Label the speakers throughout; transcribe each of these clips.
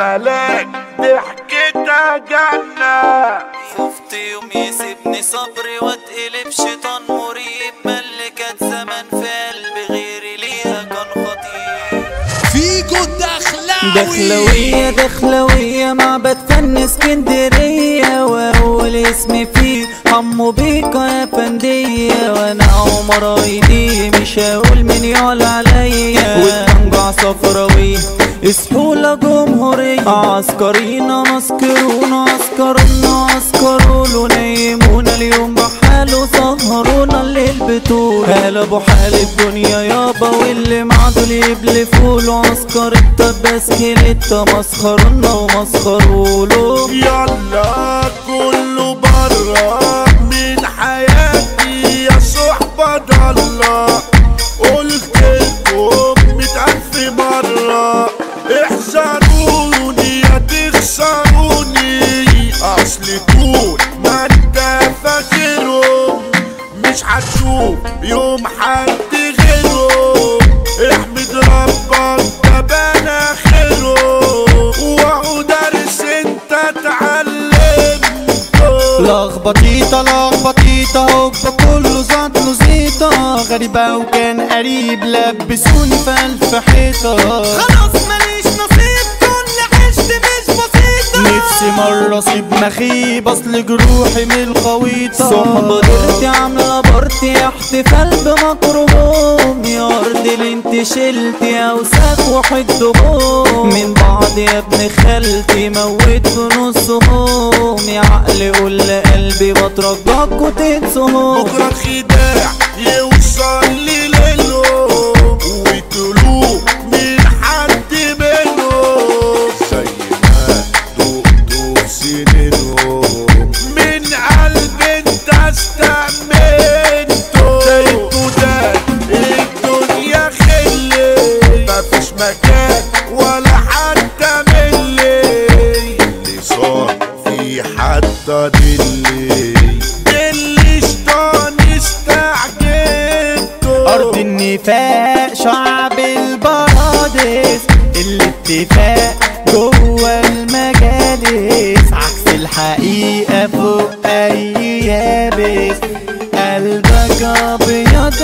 Speaker 1: الملاك ضحكتها جنة
Speaker 2: خفت يوم يسيبني صبري واتقلب شيطان مريب ملكت زمان في قلبي غيري ليها كان خطير
Speaker 3: فيكو دخلاوي
Speaker 2: دخلوية دخلوية معبد فن اسكندرية وأول اسمي فيه حمو بيكا يا فندية وأنا عمر ايدي مش هقول مين يعلى عليا والطنجع صفراوي سحولة جمهورية عسكرينا مسكرونا عسكرونا عسكرولو نيمونا اليوم بحاله سهرونا الليل بطول قلبوا حال الدنيا يابا واللي معدو يبلي فولو عسكر التباسكيليتا مسخرونا ومسخرولو
Speaker 1: يلا كله برا من حياتي يا صحبة ضالة قلت لكم مئة ألف مرة احذروني يا تخسروني أصل طول ما انت فاكرهم مش هتشوف يوم حد غيرهم احمد ربك ده بان اخرهم وهو دارس انت اتعلمته
Speaker 4: لخبطيطة لخبطيطة هوبا كله زاد له زيطة غريبة وكان قريب لبسوني في ألف حيطة
Speaker 3: خلاص ماليش نصيب كل عشت مش بسيطة
Speaker 4: نفسي مرة اسيب مخيب اصل جروحي من الخويطة
Speaker 2: صحبة دلتي عاملة بارتي احتفال بمكروههم يا ارض اللي انت شلتي اوساخ وحدهم من بعض يا ابن خالتي موت في نصهم يا عقل قول لقلبي بترجاك وتنسهم
Speaker 1: بكرة الخداع يوصل لي ليلهم ويطلوه من حد منهم زي ما دقتوا سنينهم من قلب انت استأمنته زيتوا ده الدنيا خلي مفيش مكان ولا حتى ملي اللي صار في حتى دلي دلي شطان استعجبته
Speaker 4: ارض النفاق شعب البرادس الاتفاق جوه المجالس عكس الحقيقة فوق اي يابس قلبك ابيض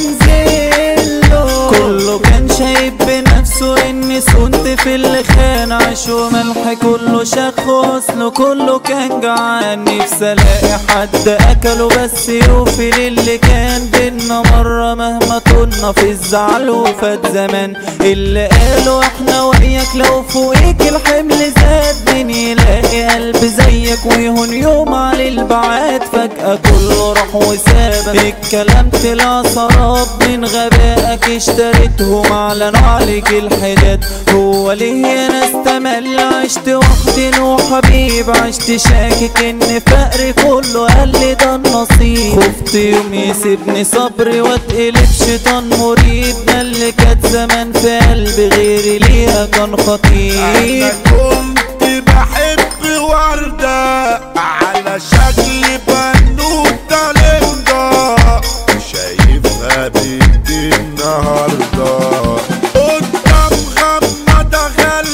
Speaker 4: انزله
Speaker 2: كله كان شايف بنفسه اني سنت في اللي خان عيش وملح كله شخ وصله كله كان جعان نفسي الاقي حد اكله بس يوفي للي كان بينا مرة مهما طولنا في الزعل وفات زمان اللي قالوا احنا وياك لو فوقيك الحمل زاد مين يلاقي قلب زيك ويهون يوم على البعاد فجأة كله راح وسابك الكلام طلع سراب من غبائك اشتريتهم اعلنوا عليك الحداد هو ليه انا استمل عشت وحدي وحبيب عشت شاكك ان فقري كله قال لي ده النصيب خفت يوم يسيبني صبري واتقلب شيطان مريد ده اللي كانت زمان في قلبي غيري ليها كان خطير
Speaker 1: انا كنت بحب وردة على شكل بنوتة لندا شايفها بنت النهاردة قدام غمضة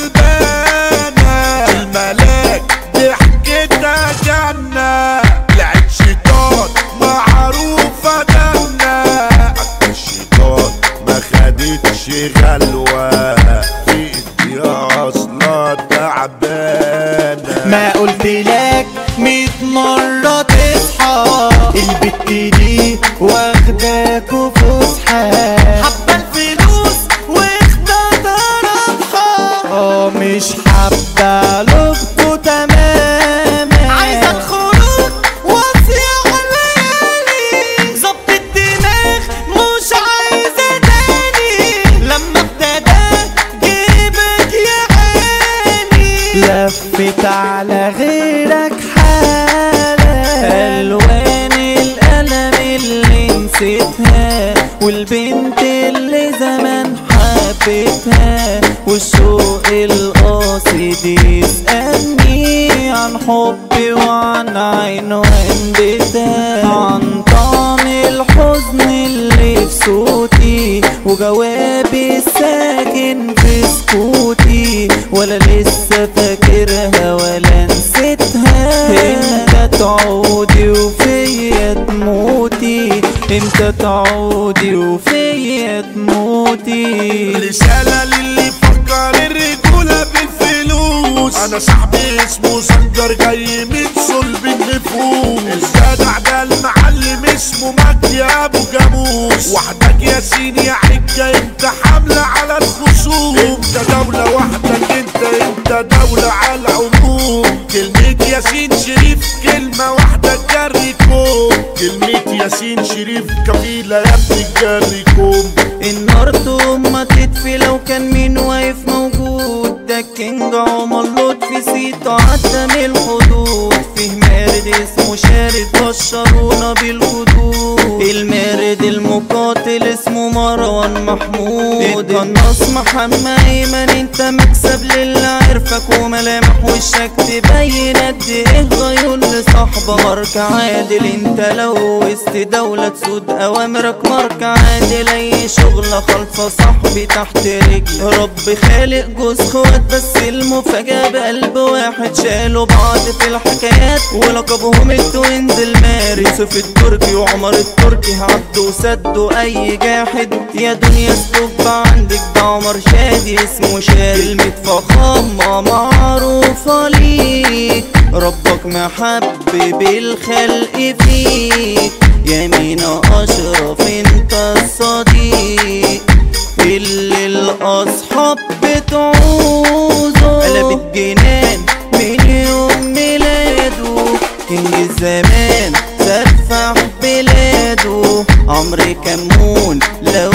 Speaker 1: غلبانة الملاك ضحكتها جنة لعب شيطان معروفة دنا الشيطان ما خدتش غلوة في ايديها اصلا تعبانة
Speaker 4: ما قلت لك ميت مرة تصحى البت دي واخداك وفسحة حابة الفلوس واخدة طرفها اه مش حابة لوجته تماما عايزة الخروج واصية عليالي ظبط الدماغ مش عايزة تاني لما ابتدى جيبك يا عيني لفت على غيرك حالة
Speaker 2: الوان القلم اللي نسيتها والبنت اللي زمان حبيتها والشوق القاصد يسألني عن حبي وعن عنوان بيتها عن طعم الحزن اللي في صوتي وجوابي الساكن في سكوتي ولا لسه امتى تعودي وفيا تموتي
Speaker 1: رسالة للي فكر الرجولة بالفلوس انا صاحبي اسمه سندر جاي من صلب النفوس الجدع ده المعلم اسمه مجدي ابو جاموس وحدك ياسين يا حجة انت حاملة على الخصوم انت دولة وحدك انت انت دولة على العموم كلمة ياسين شريف كلمة واحدة تجريكم كلمة ياسين شريف كفيلة يا ابني تجريكم
Speaker 2: النار تقوم ما تطفي لو كان مين واقف موجود ده الكينج عمر لطفي سيطة عدى من الحدود فيه مارد اسمه شارد بشرونا بالجدود المارد المقاتل اسمه مروان محمود القناص محمد ايمن انت مكسب للي عرفك وملامح وشك تبين قد ايه غيون لصاحبك ماركة عادل انت لو وسط دولة تسود اوامرك ماركة عادل اي شغلة خالصة صاحبي تحت رجلي رب خالق جوز خوات بس المفاجأة بقلب واحد شالوا بعض في الحكايات ولقبهم التوينز الماري يوسف التركي وعمر التركي عدوا وسدوا اي جاحد يا دنيا ستوب عندك ده عمر شادي اسمه شادي كلمة فخامة معروفة ليك ربك محبب الخلق فيك يمين اشرف انت الصديق اللي الاصحاب بتعوزه قلبت جنان من يوم ميلاده كينج الزمان سفح بلاده عمرو كمون لو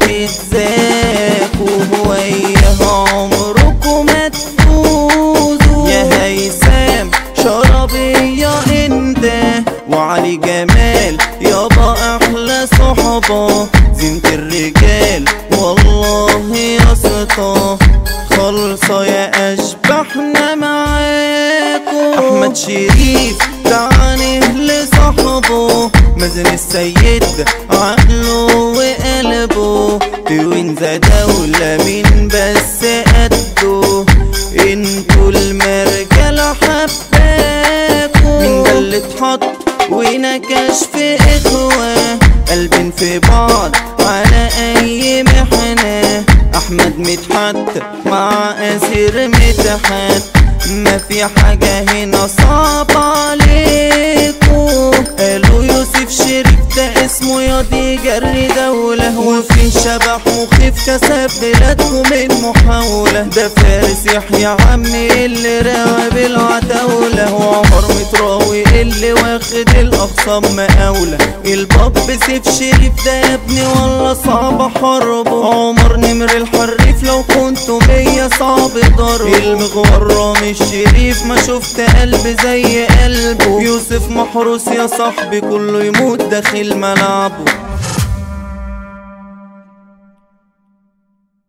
Speaker 2: هتتزاكوا وياه عمركم ما تفوزوا يا هيثم شربية انت وعلي جمال يابا احلى صحبة زينة الرجال والله يا سطا خالصة يا اشبحنا معاكم احمد شريف تعني لصاحبه مازن السيد عقله وقلبه توينز دولة مين بس قده انتوا المرجلة حباكوا من ده اللي اتحط ونكش في اخوة قلبين في بعض على اي محنة احمد مدحت مع اسير مدحت ما في حاجة هنا صعبة عليكم قالوا يوسف شريف ده اسمه ياضي جري دولة وفي شبح مخيف كسب بلادكم من محاولة ده فارس يحيى عمي اللي راوي بالعتاولة وعمر متراوي اللي واخد الأخصام مقاولة الباب سيف شريف ده يا ابني والله صعب حربه عمر نمر الحريف لو كنتوا مية صعب ضربه المغورة مش شريف ما شفت قلب زي قلبه يوسف محروس يا صاحبي كله يموت داخل ملعبه